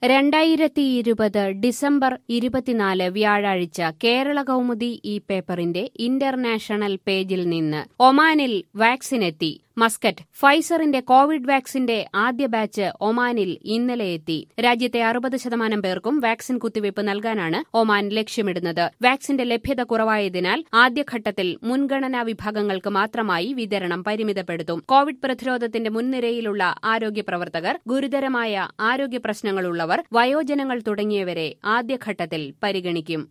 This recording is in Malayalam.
രണ്ടായിരത്തി ഇരുപത് ഡിസംബർ ഇരുപത്തിനാല് വ്യാഴാഴ്ച കേരള കൗമുദി ഈ പേപ്പറിന്റെ ഇന്റർനാഷണൽ പേജിൽ നിന്ന് ഒമാനിൽ വാക്സിനെത്തി മസ്കറ്റ് ഫൈസറിന്റെ കോവിഡ് വാക്സിന്റെ ആദ്യ ബാച്ച് ഒമാനിൽ ഇന്നലെ എത്തി രാജ്യത്തെ അറുപത് ശതമാനം പേർക്കും വാക്സിൻ കുത്തിവയ്പ് നൽകാനാണ് ഒമാൻ ലക്ഷ്യമിടുന്നത് വാക്സിന്റെ ലഭ്യത കുറവായതിനാൽ ആദ്യഘട്ടത്തിൽ മുൻഗണനാ വിഭാഗങ്ങൾക്ക് മാത്രമായി വിതരണം പരിമിതപ്പെടുത്തും കോവിഡ് പ്രതിരോധത്തിന്റെ മുൻനിരയിലുള്ള ആരോഗ്യ പ്രവർത്തകർ ഗുരുതരമായ ആരോഗ്യ പ്രശ്നങ്ങളുള്ളവർ വയോജനങ്ങൾ തുടങ്ങിയവരെ ആദ്യഘട്ടത്തിൽ പരിഗണിക്കും